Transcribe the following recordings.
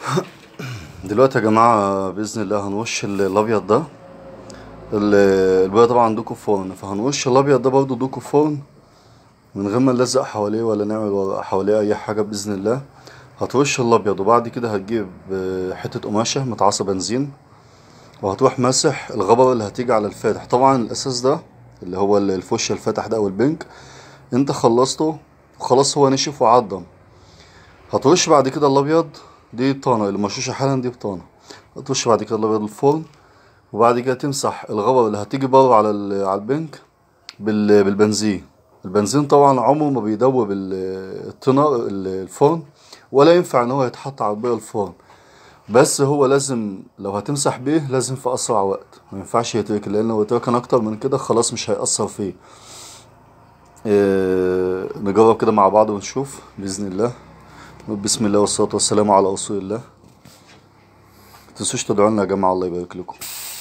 دلوقتي يا جماعة بإذن الله هنوش ال- الأبيض ده ال- البيضة طبعا دوكو فرن فهنوش الأبيض ده برضه دوكو فرن من غير ما نلزق حواليه ولا نعمل ورا- حواليه أي حاجة بإذن الله هتوش الأبيض وبعد كده هتجيب آه، حتة قماشة متعصى بنزين وهتروح ماسح الغبرة اللي هتيجي على الفاتح طبعا الأساس ده اللي هو ال- الفش الفاتح ده أو البنك انت خلصته وخلاص هو نشف وعضم هترش بعد كده الابيض دي بطانه اللي مرشوشه حالا دي بطانه هترش بعد كده الابيض الفرن وبعد كده تمسح الغبر اللي هتيجي بره على ال- على البنك بال- بالبنزين البنزين طبعا عمره ما بيدوب ال- الطنة ال- الفرن ولا ينفع ان هو يتحط على بيض الفرن بس هو لازم لو هتمسح بيه لازم في اسرع وقت ما ينفعش يتركن لان لو اتركن اكتر من كده خلاص مش هيأثر فيه إيه، نجرب كده مع بعض ونشوف بإذن الله نقول بسم الله والصلاة والسلام على رسول الله متنسوش تدعوا لنا يا جماعة الله يبارك لكم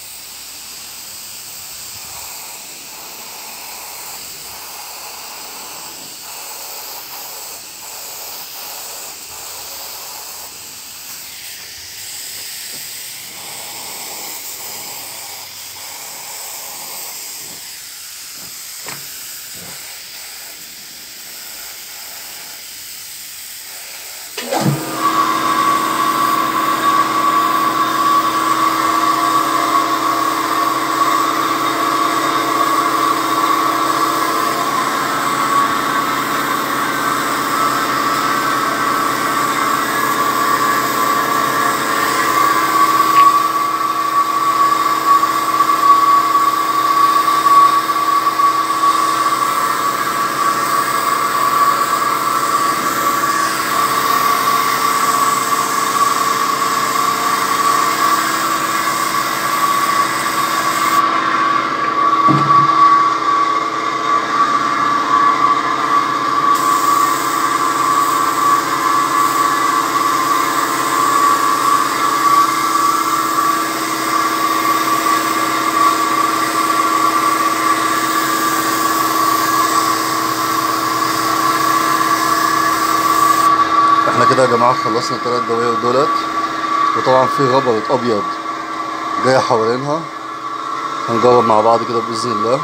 احنا كده يا جماعة خلصنا التلات دواير دولت وطبعا في غبرة أبيض جاية حوالينها هنجرب مع بعض كده بإذن الله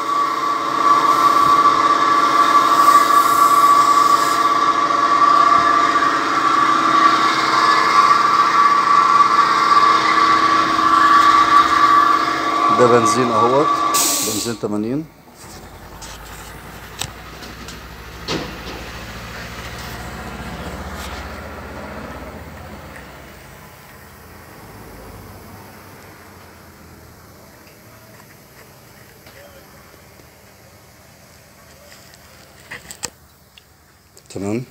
ده بنزين اهوت بنزين 80 تمام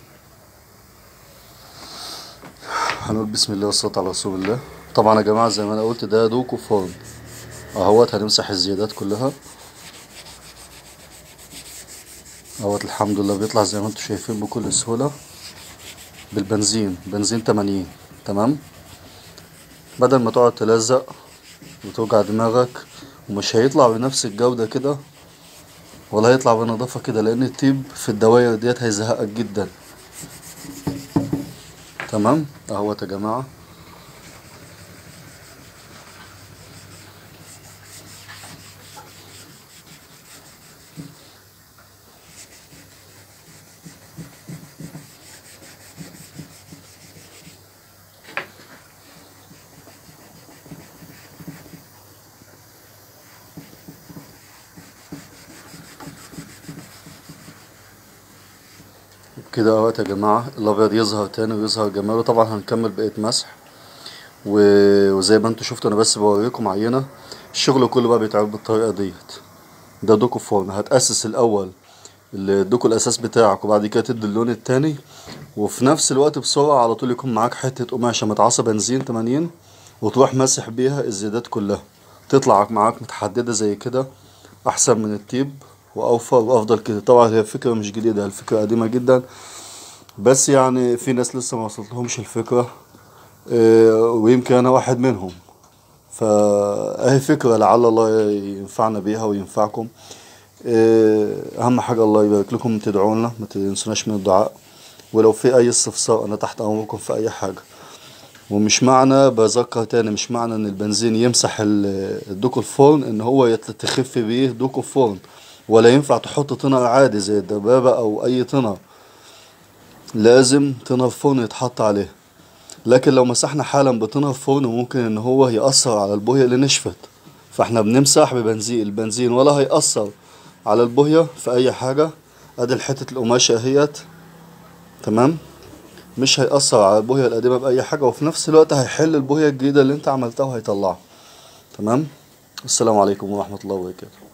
هنقول بسم الله والصلاة على رسول الله طبعا يا جماعة زي ما انا قلت ده دوكو فرن اهوت هنمسح الزيادات كلها اهوت الحمد لله بيطلع زي ما انتم شايفين بكل سهولة بالبنزين بنزين 80 تمام بدل ما تقعد تلزق وتوجع دماغك ومش هيطلع بنفس الجودة كده ولا هيطلع بنظافة كده لأن الطيب في الدواير ديت هيزهقك جدا تمام اهوت يا جماعة كده اهوت يا جماعة الأبيض يظهر تاني ويظهر جماله طبعا هنكمل بقية مسح و- وزي ما انتوا شفتوا انا بس بوريكم عينة الشغل كله بقى بيتعمل بالطريقة ديت ده دوكو فرن هتأسس الأول الدوكو الأساس بتاعك وبعد كده تدي اللون التاني وفي نفس الوقت بسرعة على طول يكون معاك حتة قماشة متعصى بنزين 80 وتروح ماسح بيها الزيادات كلها تطلع معاك متحددة زي كده أحسن من التيب وأوفر وأفضل كده طبعا هي فكرة مش جديدة الفكرة قديمة جدا بس يعني في ناس لسه ما وصلتلهمش الفكرة آه، ويمكن أنا واحد منهم فأهي فكرة لعل الله ينفعنا بيها وينفعكم آه، أهم حاجة الله يبارك لكم تدعوا لنا ما تنسوناش من الدعاء ولو في أي استفسار أنا تحت أمركم في أي حاجة ومش معنى بذكر تاني مش معنى ان البنزين يمسح ال- الدوك الفرن ان هو يت- تخف بيه دوك الفرن ولا ينفع تحط تنر عادي زي الدبابة او اي تنر لازم تنر فرن يتحط عليه لكن لو مسحنا حالا بتنر فرن ممكن ان هو يأثر على البوية اللي نشفت فاحنا بنمسح ببنزين البنزين ولا هيأثر على البوية في اي حاجة ادي الحتة القماشة اهيت تمام مش هيأثر على البوية القديمة بأي حاجة وفي نفس الوقت هيحل البوية الجديدة اللي انت عملتها وهيطلعها تمام السلام عليكم ورحمة الله وبركاته